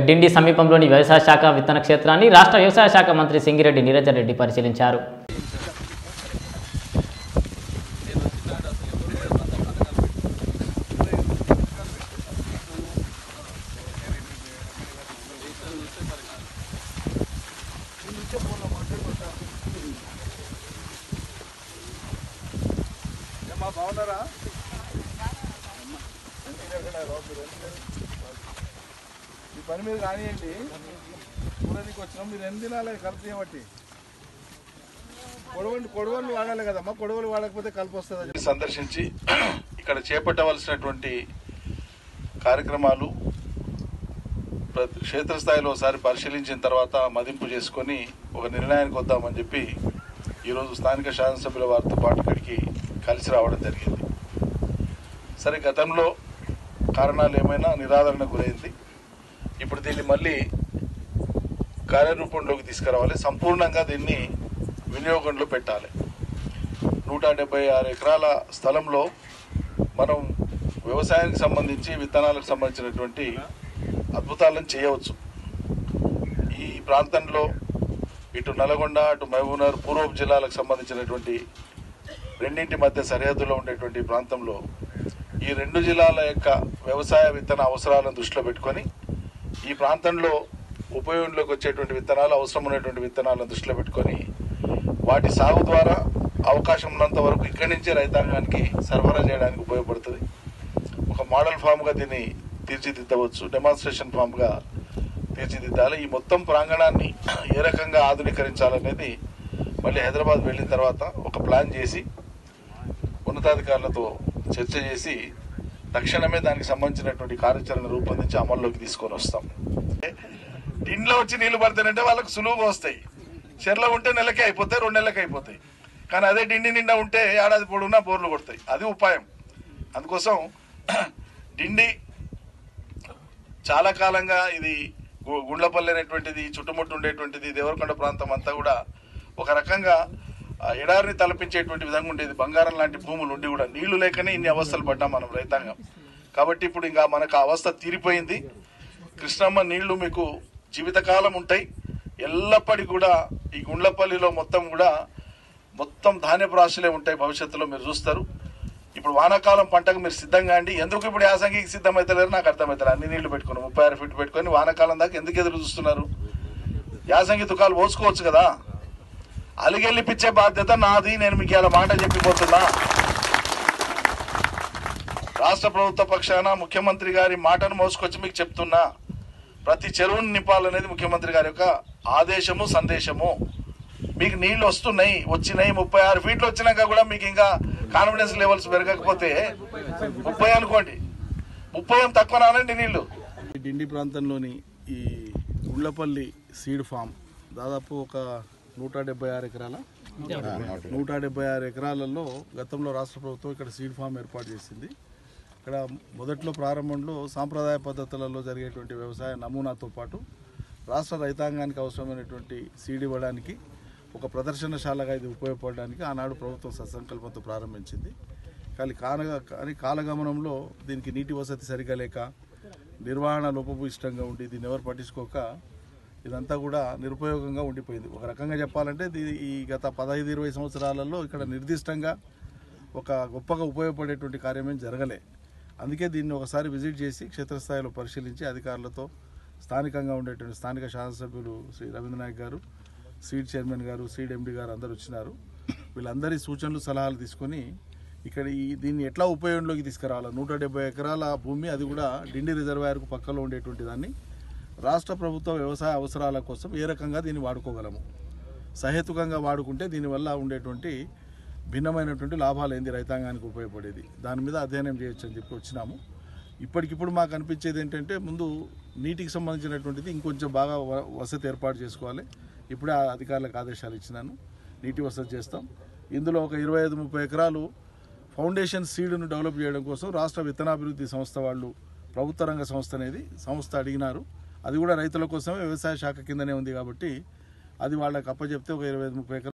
డిండి సమీపంలోని వ్యవసాయ శాఖ విత్తన క్షేత్రాన్ని రాష్ట్ర వ్యవసాయ శాఖ మంత్రి సింగిరెడ్డి నీరజన్ రెడ్డి పరిశీలించారు ఏమ్మా బాగున్నారా ఈ పని మీద కానివ్వండి కూరనికి వచ్చినాం మీరు ఎన్ని దినాలే కలుపు చేయబట్టి కొడవలు కొడవలు వాడాలి కదమ్మా కొడవలు వాడకపోతే కలుపు వస్తుంది సందర్శించి ఇక్కడ చేపట్టవలసినటువంటి కార్యక్రమాలు ప్రతి క్షేత్రస్థాయిలో ఒకసారి పరిశీలించిన తర్వాత మదింపు చేసుకొని ఒక నిర్ణయానికి వద్దామని చెప్పి ఈరోజు స్థానిక శాసనసభ్యుల వారితో పాటు ఇక్కడికి కలిసి రావడం జరిగింది సరే గతంలో కారణాలు ఏమైనా నిరాదరణ గురైంది ఇప్పుడు దీన్ని మళ్ళీ కార్యరూపంలోకి తీసుకురావాలి సంపూర్ణంగా దీన్ని వినియోగంలో పెట్టాలి నూట డెబ్బై ఆరు ఎకరాల స్థలంలో మనం వ్యవసాయానికి సంబంధించి విత్తనాలకు సంబంధించినటువంటి అద్భుతాలను చేయవచ్చు ఈ ప్రాంతంలో ఇటు నల్గొండ అటు మహబూబ్నగర్ పూర్వపు జిల్లాలకు సంబంధించినటువంటి రెండింటి మధ్య సరిహద్దులో ఉండేటువంటి ప్రాంతంలో ఈ రెండు జిల్లాల యొక్క వ్యవసాయ విత్తన అవసరాలను దృష్టిలో పెట్టుకొని ఈ ప్రాంతంలో ఉపయోగంలోకి వచ్చేటువంటి విత్తనాలు అవసరం ఉన్నటువంటి విత్తనాలను దృష్టిలో పెట్టుకొని వాటి సాగు ద్వారా అవకాశం ఉన్నంత వరకు ఇక్కడి నుంచే రైతాంగానికి సరఫరా చేయడానికి ఉపయోగపడుతుంది ఒక మోడల్ ఫామ్గా దీన్ని తీర్చిదిద్దవచ్చు డెమాన్స్ట్రేషన్ ఫామ్గా తీర్చిదిద్దాలి ఈ మొత్తం ప్రాంగణాన్ని ఏ రకంగా ఆధునీకరించాలనేది మళ్ళీ హైదరాబాద్ వెళ్ళిన తర్వాత ఒక ప్లాన్ చేసి ఉన్నతాధికారులతో చర్చ చేసి తక్షణమే దానికి సంబంధించినటువంటి కార్యాచరణ రూపొందించి అమల్లోకి తీసుకొని వస్తాం ఇంట్లో వచ్చి నీళ్లు పడతానంటే వాళ్ళకి సులువుగా వస్తాయి చెర్లో ఉంటే నెలకే అయిపోతాయి రెండు నెలలకి అయిపోతాయి కానీ అదే డిండి నిండా ఉంటే ఏడాది పొడవునా బోర్లు కొడతాయి అది ఉపాయం అందుకోసం డిండి చాలా కాలంగా ఇది గు- గుండ్లపల్లి అనేటువంటిది చుట్టుముట్టు ఉండేటువంటిది దేవరకొండ ప్రాంతం అంతా కూడా ఒక రకంగా ఆ, ఎడారిని తలపించేటువంటి విధంగా ఉండేది బంగారం లాంటి భూములు ఉండి కూడా నీళ్లు లేకనే ఇన్ని అవస్థలు పడ్డాం మనం రైతాంగం కాబట్టి ఇప్పుడు ఇంకా మనకు ఆ అవస్థ తీరిపోయింది కృష్ణమ్మ నీళ్లు మీకు జీవితకాలం ఉంటాయి ఎల్లప్పటికీ కూడా ఈ గుండ్లపల్లిలో మొత్తం కూడా మొత్తం ధాన్యపు రాశులే ఉంటాయి భవిష్యత్తులో మీరు చూస్తారు ఇప్పుడు వానాకాలం పంటకు మీరు సిద్ధంగా అండి ఎందుకు ఇప్పుడు యాసంగికి సిద్ధమవుతలేరు నాకు అర్థమవుతారు అన్ని నీళ్లు పెట్టుకుని ముప్పై ఆరు ఫీట్ పెట్టుకొని వానాకాలం దాకా ఎందుకు ఎదురు చూస్తున్నారు యాసంగి తుకాలు పోసుకోవచ్చు కదా అలిగెళ్ళిపించే బాధ్యత నాది నేను మీకు ఇలా మాట చెప్పిపోతున్నా రాష్ట్ర ప్రభుత్వ పక్షాన ముఖ్యమంత్రి గారి మాటను మోసుకొచ్చి మీకు చెప్తున్నా ప్రతి చెరువుని నింపాలనేది ముఖ్యమంత్రి గారి యొక్క ఆదేశము సందేశము మీకు నీళ్లు వస్తున్నాయి వచ్చినాయి ముప్పై ఆరు ఫీట్లు వచ్చినాక కూడా మీకు ఇంకా కాన్ఫిడెన్స్ లెవెల్స్ పెరగకపోతే ముప్పై అనుకోండి ముప్పై ఏం తక్కువ నానండి నీళ్లు డిండి ప్రాంతంలోని ఈ గుళ్ళపల్లి సీడ్ ఫామ్ దాదాపు ఒక నూట డెబ్బై ఆరు ఎకరాల నూట డెబ్బై ఆరు ఎకరాలలో గతంలో రాష్ట్ర ప్రభుత్వం ఇక్కడ సీడ్ ఫామ్ ఏర్పాటు చేసింది ఇక్కడ మొదట్లో ప్రారంభంలో సాంప్రదాయ పద్ధతులలో జరిగేటువంటి వ్యవసాయ నమూనాతో పాటు రాష్ట్ర రైతాంగానికి అవసరమైనటువంటి సీడ్ ఇవ్వడానికి ఒక ప్రదర్శనశాలగా ఇది ఉపయోగపడడానికి ఆనాడు ప్రభుత్వం సత్సంకల్పంతో ప్రారంభించింది కానీ కాన కానీ కాలగమనంలో దీనికి నీటి వసతి సరిగా లేక నిర్వహణ లోపభూయిష్టంగా ఉండి దీన్ని ఎవరు పట్టించుకోక ఇదంతా కూడా నిరుపయోగంగా ఉండిపోయింది ఒక రకంగా చెప్పాలంటే దీ- ఈ గత పదహైదు ఇరవై సంవత్సరాలలో ఇక్కడ నిర్దిష్టంగా ఒక గొప్పగా ఉపయోగపడేటువంటి కార్యమేం జరగలే అందుకే దీన్ని ఒకసారి విజిట్ చేసి క్షేత్రస్థాయిలో పరిశీలించి అధికారులతో స్థానికంగా ఉండేటువంటి స్థానిక శాసనసభ్యులు శ్రీ రవీంద్రనాయక్ గారు సీడ్ చైర్మన్ గారు సీడ్ ఎండి గారు అందరూ వచ్చినారు వీళ్ళందరి సూచనలు సలహాలు తీసుకొని ఇక్కడ ఈ దీన్ని ఎట్లా ఉపయోగంలోకి తీసుకురావాలి నూట డెబ్బై ఎకరాల భూమి అది కూడా డిండి రిజర్వాయర్కు పక్కలో ఉండేటువంటి దాన్ని రాష్ట్ర ప్రభుత్వ వ్యవసాయ అవసరాల కోసం ఏ రకంగా దీన్ని వాడుకోగలము సహేతుకంగా వాడుకుంటే దీనివల్ల ఉండేటువంటి భిన్నమైనటువంటి లాభాలు ఏంది రైతాంగానికి ఉపయోగపడేది దాని మీద అధ్యయనం చేయొచ్చు అని చెప్పి వచ్చినాము ఇప్పటికిప్పుడు మాకు అనిపించేది ఏంటంటే ముందు నీటికి సంబంధించినటువంటిది ఇంకొంచెం బాగా వ- వసతి ఏర్పాటు చేసుకోవాలి ఇప్పుడే ఆ అధికారులకు ఆదేశాలు ఇచ్చినాను నీటి వసతి చేస్తాం ఇందులో ఒక ఇరవై ఐదు ముప్పై ఎకరాలు ఫౌండేషన్ సీడ్ను డెవలప్ చేయడం కోసం రాష్ట్ర విత్తనాభివృద్ధి సంస్థ వాళ్ళు ప్రభుత్వ రంగ సంస్థ అనేది సంస్థ అడిగినారు అది కూడా రైతుల కోసమే వ్యవసాయ శాఖ కిందనే ఉంది కాబట్టి అది వాళ్ళకి అప్పచెప్తే ఒక ఇరవై ఐదు ముప్పై ఎకరాలు